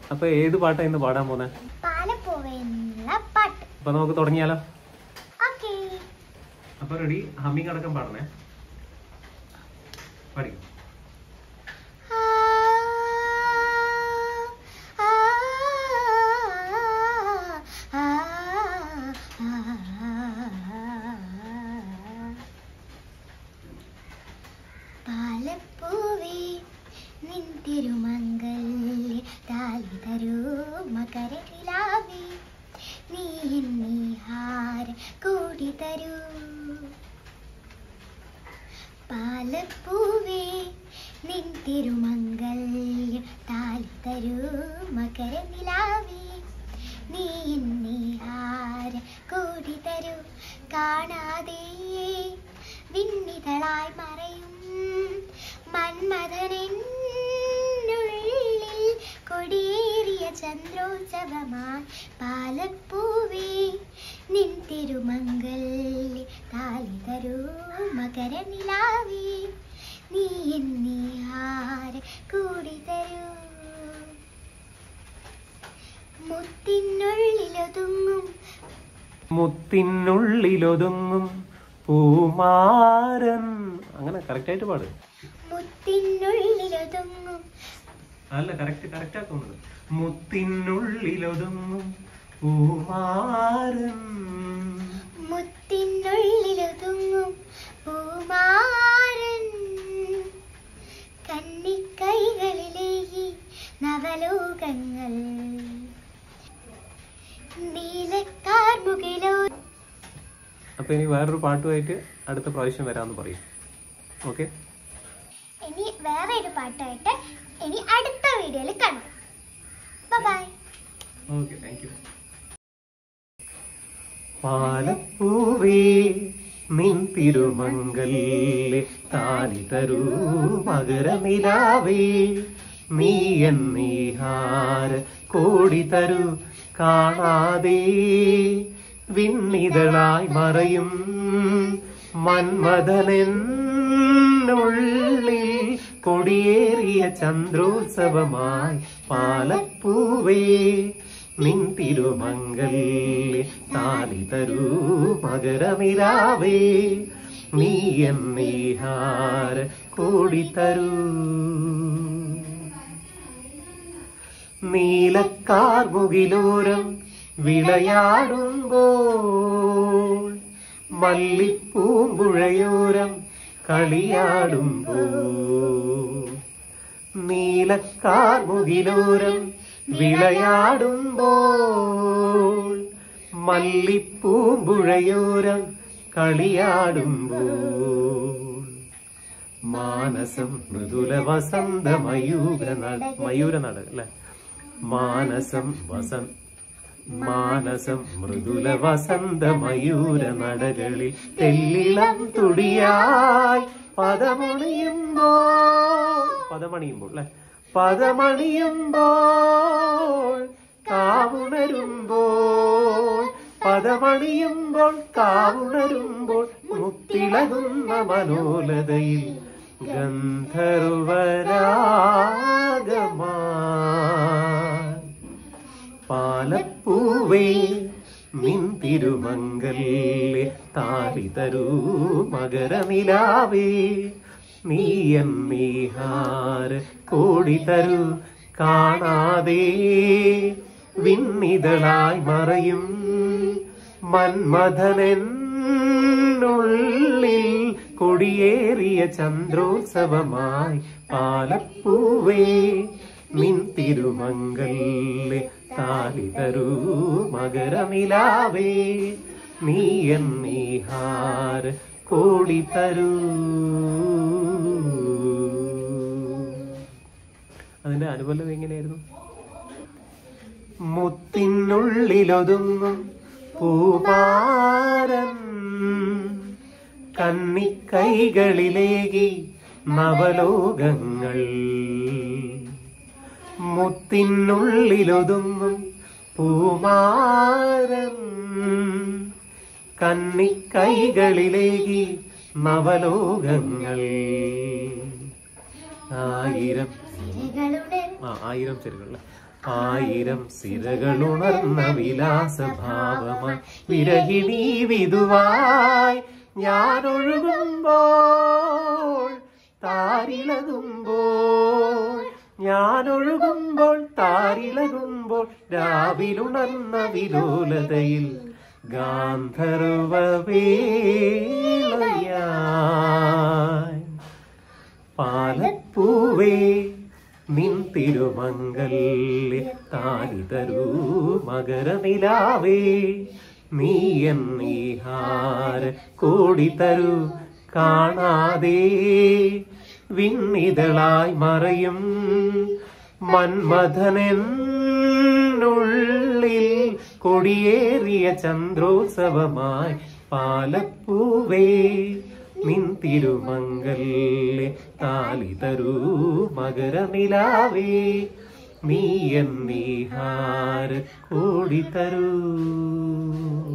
അപ്പൊ ഏത് പാട്ടാ ഇന്ന് പാടാൻ പോന്നെ പാലപ്പൂവെന്നുള്ള പാട്ട് അപ്പൊ നമുക്ക് തുടങ്ങിയാലോ ഓക്കേ അപ്പൊ റെഡി ഹമ്മിങ് അടക്കം പാടണേ പഠിക്കും ആ, ആ, ആ, പാലപ്പൂവേ നിൻ തിരുമംഗല്യ താലി തരൂ മകരകിലാവേ നീ നീഹാര കൂടി തരൂ പാലപ്പൂവേ നിൻ തിരുമംഗല്യ താലി തരൂ മകരനിലാവേ നീ നീഹാര കൂടി തരൂ കാണാതെ വിണ്ണിതളായി മറയും മന്മഥനുള്ളിൽ കൊടിയേറിയ ചന്ദ്രോത്സവമായി പാലപ്പൂവേ നിൻ തിരുമംഗല്യ താലി തരൂ മകരനിലാവേ നീ എന്നീഹാര കൂടി തരൂ മുത്തിനുള്ളിലൊതുങ്ങും മുത്തിനുള്ളിലൊതുങ്ങും പൂമാരൻ അങ്ങനെ കറക്റ്റ് ആയിട്ട് പാട് മുത്തിനുള്ളിലൊതുങ്ങും അല്ല കറക്റ്റ് കറക്റ്റ് ആക്കുന്നത് മുത്തിനുള്ളിലൊതുങ്ങും പൂമാരൻ മുത്തിനുള്ളിലൊതുങ്ങും പൂമാരൻ കന്നിക്കൈകളിലേകി നവലോകങ്ങൾ നീലക്കാർമുകിലോ അപ്പൊ ഇനി വേറൊരു പാട്ടുമായിട്ട് അടുത്ത പ്രാവശ്യം വരാമെന്ന് പറയും ഓക്കെ ഇനി വേറെ ഒരു പാട്ടായിട്ട് ഇനി അടുത്ത വീഡിയോയിൽ കാണാം ബൈ ഓക്കെ താങ്ക് യു പാലപ്പൂവേ നിൻ തിരുമംഗല്യ താലി തരൂ മകരനിലാവേ നീ എന്നീഹാര കോടി തരൂ കാണാതെ വിണ്ണിതളായി മറയും മന്മഥനെന്നുള്ളിൽ കൊടിയേറിയ ചന്ദ്രോത്സവമായി പാലപ്പൂവേ നിൻ തിരുമംഗല്യ താലി തരൂ മകരമിരാവേ നീ എന്നീഹാര കോടി തരൂ നീലക്കാർമുകിലോരം വിളയാടുമ്പോൾ മല്ലിപ്പൂമ്പുഴയോരം കളിയാടുമ്പോൾ നീലക്കാർമുകിലോരം വിളയാടുമ്പോൾ മല്ലിപ്പൂമ്പുഴയോരം കളിയാടുമ്പോൾ മാനസം മൃദുല വസന്ത മയൂര മയൂര നാട് അല്ലെ മാനസം വസന്ത മാനസം മൃദുല വസന്ത മയൂര നടകളിൽ തെല്ലിളം തുടിയായി പദമണിയുമ്പോൾ പദമണിയുമ്പോൾ അല്ലെ പദമണിയുമ്പോൾ കാവുണരുമ്പോൾ പദമണിയുമ്പോൾ കാവുണരുമ്പോൾ മുത്തിളകുന്ന മനോലതയിൽ ഗന്ധർവരാഗമാ പാലപ്പൂവേ നിൻ തിരുമംഗല്യ താലി തരൂ മകരനിലാവേ നീ എന്നീഹാര കോടി തരൂ കാണാതെ വിണ്ണിതളായി മറയും മന്മഥനെന്നുള്ളിൽ കൊടിയേറിയ ചന്ദ്രോത്സവമായി പാലപ്പൂവേ നിൻ തിരുമംഗല്യ താലി തരൂ മകരമിലാവേ നീ എന്നീഹാര കോടി തരൂ അതിന്റെ അനുബന്ധം എങ്ങനെയായിരുന്നു മുത്തിനുള്ളിലൊതുങ്ങും പൂമാരൻ കന്നിക്കൈകളിലേകി നവലോകങ്ങൾ മുത്തിനുള്ളിലൊതുങ്ങും പൂമാരൻ കന്നിക്കൈകളിലേകി നവലോകങ്ങൾ ആയിരം തിരകളുടെ ആ ആയിരം ചെരുകൾ ആയിരം സിരകളുണർന്ന വിലാസഭാവമായി വിരഹിണി വിധുവായി ഞാൻ ഒഴുകുമ്പോൾ താരിളകുമ്പോൾ ഞാൻ ഒഴുകുമ്പോൾ താരിളകുമ്പോൾ രാവിലുണർന്ന വിലോലതയിൽ ഗാന്ധർവ വേളയായി പാലപ്പൂവേ നിൻ തിരുമംഗല്യ താലി തരൂ മകരനിലാവേ നീ എന്നീഹാര കോടി തരൂ കാണാതെ വിണ്ണിതളായി മറയും മന്മഥനെന്നുള്ളിൽ കൊടിയേറിയ ചന്ദ്രോത്സവമായി പാലപ്പൂവേ നിൻ തിരുമംഗല്യ താലി തരൂ മകരനിലാവേ നീ എന്നീഹാര കൂടി തരൂ